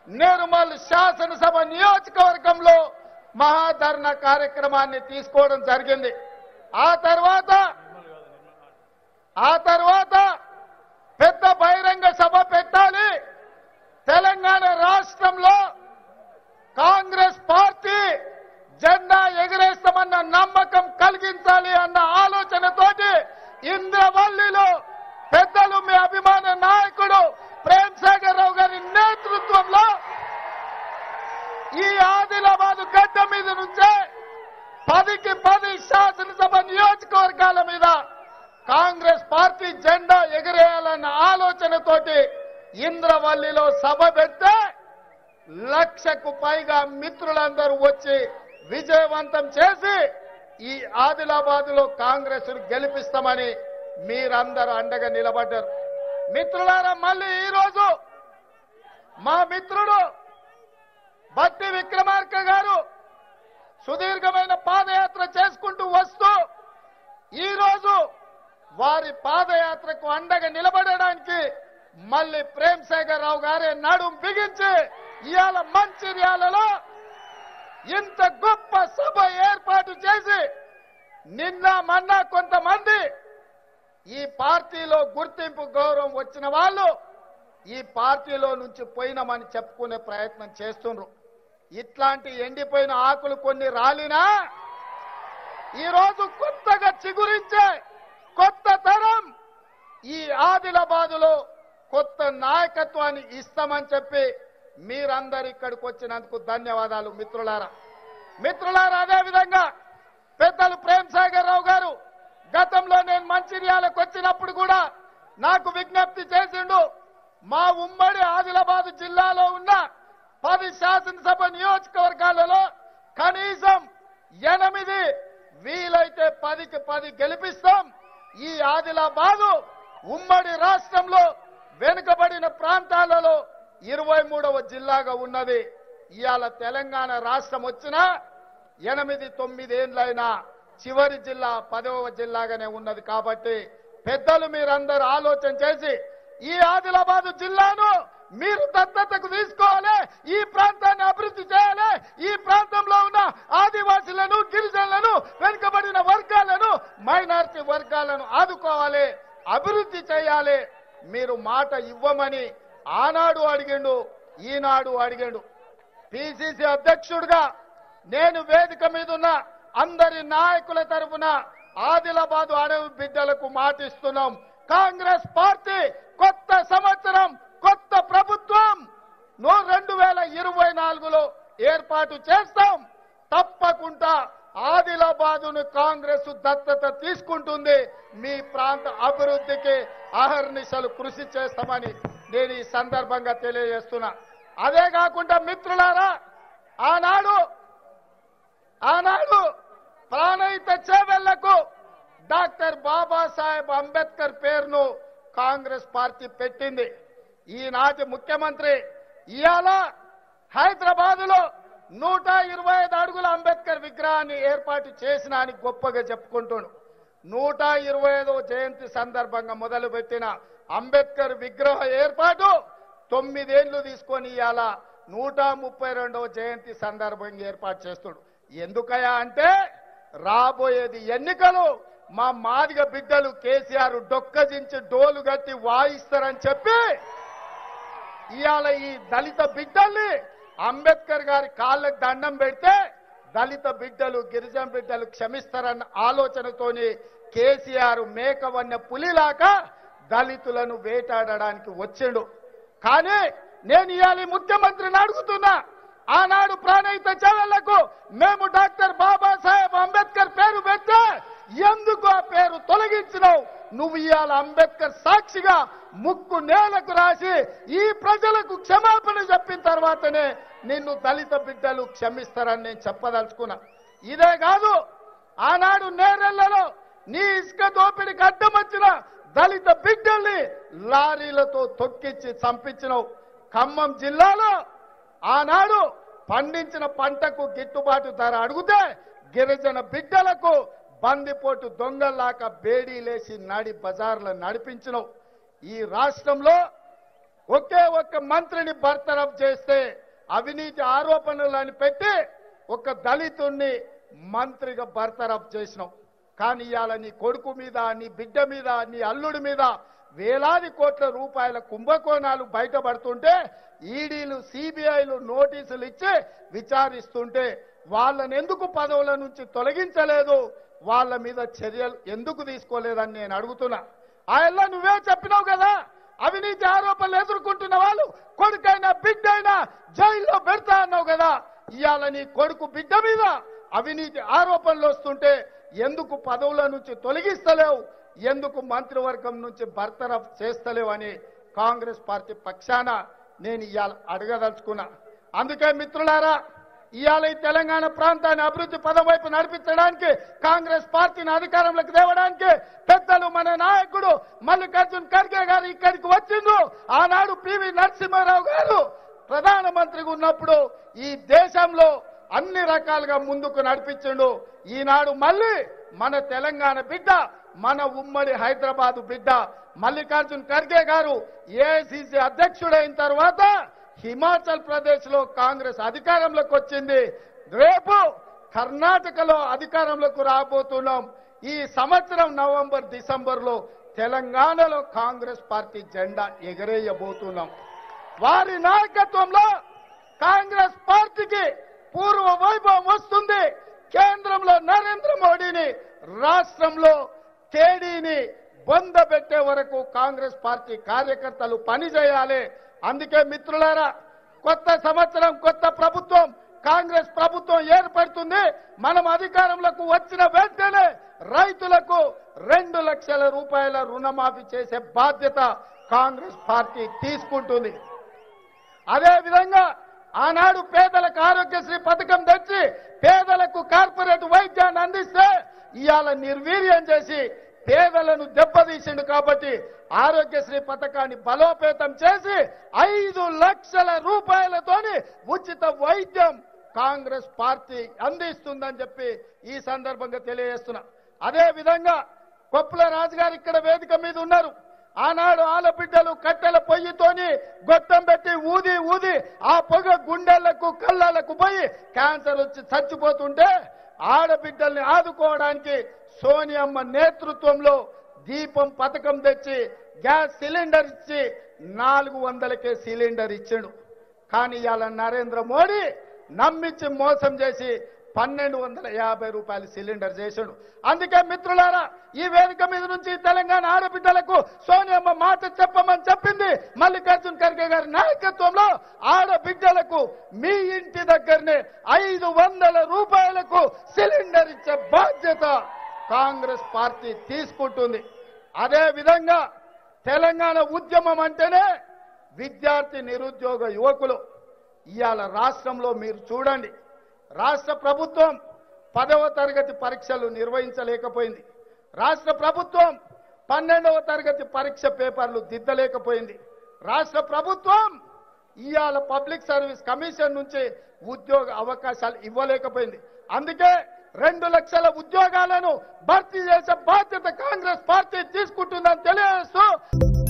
నిర్మల్ శాసనసభ నియోజకవర్గంలో మహాధర్ణ కార్యక్రమాన్ని తీసుకోవడం జరిగింది ఆ తర్వాత ఆ తర్వాత పెద్ద బహిరంగ సభ పెట్టాలి తెలంగాణ రాష్ట్రంలో కాంగ్రెస్ పార్టీ జెండా ఎగిరేస్తామన్న నమ్మకం కలిగించాలి అన్న ఆలోచనతోటి ఇంద్రవల్లిలో పెద్దలు మీ అభిమాన నాయకుడు ప్రేమ్ సాగర్ రావు గారి నేతృత్వంలో ఈ ఆదిలాబాద్ గడ్డ మీద నుంచే పదికి పది శాసనసభ నియోజకవర్గాల మీద కాంగ్రెస్ పార్టీ జెండా ఎగిరేయాలన్న ఆలోచనతోటి ఇంద్రవల్లిలో సభ పెడితే లక్షకు పైగా మిత్రులందరూ వచ్చి విజయవంతం చేసి ఈ ఆదిలాబాద్ లో కాంగ్రెస్ గెలిపిస్తామని మీరందరూ అండగా నిలబడ్డారు మిత్రులారా మళ్ళీ ఈ రోజు మా మిత్రుడు బట్టి విక్రమార్క గారు సుదీర్ఘమైన పాదయాత్ర చేసుకుంటూ వస్తూ ఈ రోజు వారి పాదయాత్రకు అండగా నిలబడడానికి మళ్ళీ ప్రేమ్ శేఖర్ రావు గారే నడుం బిగించి ఇవాళ మంచిర్యాలలో ఇంత గొప్ప సభ ఏర్పాటు చేసి నిన్న మొన్న కొంతమంది ఈ పార్టీలో గుర్తింపు గౌరవం వచ్చిన వాళ్ళు ఈ పార్టీలో నుంచి పోయినామని చెప్పుకునే ప్రయత్నం చేస్తుండ్రు ఇట్లాంటి ఎండిపోయిన ఆకులు కొన్ని రాలినా ఈ రోజు కొత్తగా చిగురించే కొత్త తరం ఈ ఆదిలాబాదులో కొత్త నాయకత్వాన్ని ఇస్తామని చెప్పి మీరందరు ఇక్కడికి వచ్చినందుకు ధన్యవాదాలు మిత్రులారా మిత్రులారా అదే విధంగా పెద్దలు ప్రేమ్ సాగర్ రావు గారు గతంలో నేను మంచిర్యాలకు వచ్చినప్పుడు కూడా నాకు విజ్ఞప్తి చేసిండు మా ఉమ్మడి ఆదిలాబాద్ జిల్లాలో ఉన్న పది శాసనసభ నియోజకవర్గాలలో కనీసం ఎనిమిది వీలైతే పదికి పది గెలిపిస్తాం ఈ ఆదిలాబాదు ఉమ్మడి రాష్ట్రంలో వెనుకబడిన ప్రాంతాలలో ఇరవై మూడవ జిల్లాగా ఉన్నది ఇవాళ తెలంగాణ రాష్ట్రం వచ్చినా ఎనిమిది తొమ్మిదేండ్లైనా చివరి జిల్లా పదవ జిల్లాగానే ఉన్నది కాబట్టి పెద్దలు మీరందరూ ఆలోచన చేసి ఈ ఆదిలాబాదు జిల్లాను మీరు దత్తతకు తీసుకోవాలి ఈ ప్రాంతాన్ని అభివృద్ధి చేయాలి ఈ ప్రాంతంలో ఉన్న ఆదివాసులను గిరిజనులను వెనుకబడిన వర్గాలను మైనారిటీ వర్గాలను ఆదుకోవాలి అభివృద్ధి చేయాలి మీరు మాట ఇవ్వమని ఆనాడు అడిగిండు ఈనాడు అడిగిండు పిసిసి అధ్యక్షుడిగా నేను వేదిక మీద ఉన్న అందరి నాయకుల తరఫున ఆదిలాబాద్ అడవి బిడ్డలకు మాటిస్తున్నాం కాంగ్రెస్ పార్టీ కొత్త సంవత్సరం కొత్త ప్రభుత్వం నో రెండు వేల ఇరవై నాలుగులో ఏర్పాటు చేస్తాం తప్పకుండా ఆదిలాబాదును కాంగ్రెస్ దత్తత తీసుకుంటుంది మీ ప్రాంత అభివృద్ధికి అహర్నిశలు కృషి చేస్తామని నేను ఈ సందర్భంగా తెలియజేస్తున్నా అదే కాకుండా మిత్రులారా ఆనాడు ఆనాడు ప్రాణహిత చేవెళ్లకు డాక్టర్ బాబాసాహెబ్ అంబేద్కర్ పేరును కాంగ్రెస్ పార్టీ పెట్టింది ఈనాటి ముఖ్యమంత్రి ఇవాళ హైదరాబాద్ లో నూట ఇరవై ఐదు అడుగుల అంబేద్కర్ విగ్రహాన్ని ఏర్పాటు చేసిన అని గొప్పగా చెప్పుకుంటున్నాడు నూట ఇరవై ఐదవ జయంతి సందర్భంగా మొదలుపెట్టిన అంబేద్కర్ విగ్రహ ఏర్పాటు తొమ్మిదేళ్లు తీసుకొని ఇవాళ నూట ముప్పై రెండవ జయంతి సందర్భంగా ఏర్పాటు చేస్తుడు ఎందుకయా అంటే రాబోయేది ఎన్నికలు మా మాదిగ బిడ్డలు కేసీఆర్ డొక్కజించి డోలు గట్టి వాయిస్తారని చెప్పి ఇవాళ ఈ దళిత బిడ్డల్ని అంబేద్కర్ గారి కాళ్ళకు దండం పెడితే దళిత బిడ్డలు గిరిజన బిడ్డలు క్షమిస్తారన్న ఆలోచనతోని కేసీఆర్ మేకవన్న పులిలాగా దళితులను వేటాడడానికి వచ్చిండు కానీ నేను ఇవాళ ఈ ముఖ్యమంత్రిని అడుగుతున్నా ఆనాడు ప్రాణహిత చెల్లెళ్లకు మేము డాక్టర్ బాబాసాహెబ్ అంబేద్కర్ పేరు పెడితే ఎందుకు ఆ పేరు తొలగించినావు నువ్వు ఇవాళ అంబేద్కర్ సాక్షిగా ముక్కు నేలకు రాసి ఈ ప్రజలకు క్షమాపణ చెప్పిన తర్వాతనే నిన్ను దళిత బిడ్డలు క్షమిస్తారని నేను చెప్పదలుచుకున్నా ఇదే కాదు ఆనాడు నేరెళ్లలో నీ ఇసుక దోపిడికి అడ్డం వచ్చిన దళిత బిడ్డల్ని లారీలతో తొక్కిచ్చి చంపించినావు ఖమ్మం జిల్లాలో ఆనాడు పండించిన పంటకు గిట్టుబాటు ధర అడిగితే గిరిజన బిడ్డలకు బందిపోటు దొంగల్లాక బేడీలేసి నడి బజార్లు నడిపించినవు ఈ రాష్ట్రంలో ఒకే ఒక్క మంత్రిని బర్తరఫ్ చేస్తే అవినీతి ఆరోపణలు పెట్టి ఒక దళితుణ్ణి మంత్రిగా బర్తరఫ్ చేసినావు కానీ ఇవాళ నీ కొడుకు మీద నీ బిడ్డ మీద నీ అల్లుడి మీద వేలాది కోట్ల రూపాయల కుంభకోణాలు బయటపడుతుంటే ఈడీలు సిబిఐలు నోటీసులు ఇచ్చి విచారిస్తుంటే వాళ్ళని ఎందుకు పదవుల నుంచి తొలగించలేదు వాళ్ళ మీద చర్యలు ఎందుకు తీసుకోలేదని నేను అడుగుతున్నా ఆయన నువ్వే చెప్పినావు కదా అవినీతి ఆరోపణలు ఎదుర్కొంటున్న వాళ్ళు కొడుకైనా బిడ్డైనా జైల్లో పెడతా అన్నావు కదా ఇవాళ నీ కొడుకు బిడ్డ మీద అవినీతి ఆరోపణలు వస్తుంటే ఎందుకు పదవుల నుంచి తొలగిస్తలేవు ఎందుకు మంత్రివర్గం నుంచి బర్తరఫ్ చేస్తలేవు అని కాంగ్రెస్ పార్టీ పక్షాన నేను ఇవాళ అడగదలుచుకున్నా అందుకే మిత్రులారా ఇవాళ ఈ తెలంగాణ ప్రాంతాన్ని అభివృద్ధి పదం వైపు నడిపించడానికి కాంగ్రెస్ పార్టీని అధికారంలోకి తేవడానికి పెద్దలు మన నాయకుడు మల్లికార్జున్ ఖర్గే గారు ఇక్కడికి వచ్చిండ్రు ఆనాడు పివి నరసింహారావు గారు ప్రధానమంత్రిగా ఉన్నప్పుడు ఈ దేశంలో అన్ని రకాలుగా ముందుకు నడిపించిండు ఈనాడు మళ్ళీ మన తెలంగాణ బిడ్డ మన ఉమ్మడి హైదరాబాదు బిడ్డ మల్లికార్జున్ ఖర్గే గారు ఏఐసిసి అధ్యక్షుడైన తర్వాత హిమాచల్ ప్రదేశ్ లో కాంగ్రెస్ అధికారంలోకి వచ్చింది రేపు కర్ణాటకలో అధికారంలోకి రాబోతున్నాం ఈ సంవత్సరం నవంబర్ డిసెంబర్ లో తెలంగాణలో కాంగ్రెస్ పార్టీ జెండా ఎగరేయబోతున్నాం వారి నాయకత్వంలో కాంగ్రెస్ పార్టీకి పూర్వ వైభవం వస్తుంది కేంద్రంలో నరేంద్ర మోడీని రాష్ట్రంలో కేడీని బొంద పెట్టే వరకు కాంగ్రెస్ పార్టీ కార్యకర్తలు పనిచేయాలి అందుకే మిత్రులారా కొత్త సంవత్సరం కొత్త ప్రభుత్వం కాంగ్రెస్ ప్రభుత్వం ఏర్పడుతుంది మనం అధికారంలోకి వచ్చిన వెంటనే రైతులకు రెండు లక్షల రూపాయల రుణమాఫీ చేసే బాధ్యత కాంగ్రెస్ పార్టీ తీసుకుంటుంది అదే విధంగా ఆనాడు పేదలకు ఆరోగ్యశ్రీ పథకం తెచ్చి పేదలకు కార్పొరేట్ వైద్యాన్ని అందిస్తే ఇవాళ నిర్వీర్యం చేసి పేదలను దెబ్బతీసిండు కాబట్టి ఆరోగ్యశ్రీ పథకాన్ని బలోపేతం చేసి ఐదు లక్షల రూపాయలతోని ఉచిత వైద్యం కాంగ్రెస్ పార్టీ అందిస్తుందని చెప్పి ఈ సందర్భంగా తెలియజేస్తున్నా అదే విధంగా కొప్పుల రాజు గారు ఇక్కడ వేదిక మీద ఉన్నారు ఆనాడు ఆలబిడ్డలు కట్టెల పొయ్యితోని గొట్టం పెట్టి ఊది ఊది ఆ పొగ గుండెలకు కళ్ళలకు పోయి క్యాన్సర్ వచ్చి చచ్చిపోతుంటే ఆడబిడ్డల్ని ఆదుకోవడానికి సోనియమ్మ నేతృత్వంలో దీపం పథకం తెచ్చి గ్యాస్ సిలిండర్ ఇచ్చి నాలుగు వందలకే సిలిండర్ ఇచ్చాడు కానీ ఇవాళ నరేంద్ర మోడీ నమ్మించి మోసం చేసి పన్నెండు వందల యాభై రూపాయలు సిలిండర్ చేశాడు అందుకే మిత్రులారా ఈ వేదిక మీద నుంచి తెలంగాణ ఆడబిడ్డలకు సోనియమ్మ మాట చెప్పమని చెప్పింది మల్లికార్జున్ ఖర్గే గారి నాయకత్వంలో ఆడబిడ్డలకు మీ ఇంటి దగ్గరనే ఐదు వందల రూపాయలకు సిలిండర్ ఇచ్చే బాధ్యత కాంగ్రెస్ పార్టీ తీసుకుంటుంది అదే విధంగా తెలంగాణ ఉద్యమం అంటేనే విద్యార్థి నిరుద్యోగ యువకులు ఇవాళ రాష్ట్రంలో మీరు చూడండి రాష్ట్ర ప్రభుత్వం పదవ తరగతి పరీక్షలు నిర్వహించలేకపోయింది రాష్ట్ర ప్రభుత్వం పన్నెండవ తరగతి పరీక్ష పేపర్లు దిద్దలేకపోయింది రాష్ట్ర ప్రభుత్వం ఇవాళ పబ్లిక్ సర్వీస్ కమిషన్ నుంచి ఉద్యోగ అవకాశాలు ఇవ్వలేకపోయింది అందుకే రెండు లక్షల ఉద్యోగాలను భర్తీ చేసే బాధ్యత కాంగ్రెస్ పార్టీ తీసుకుంటుందని తెలియజేస్తూ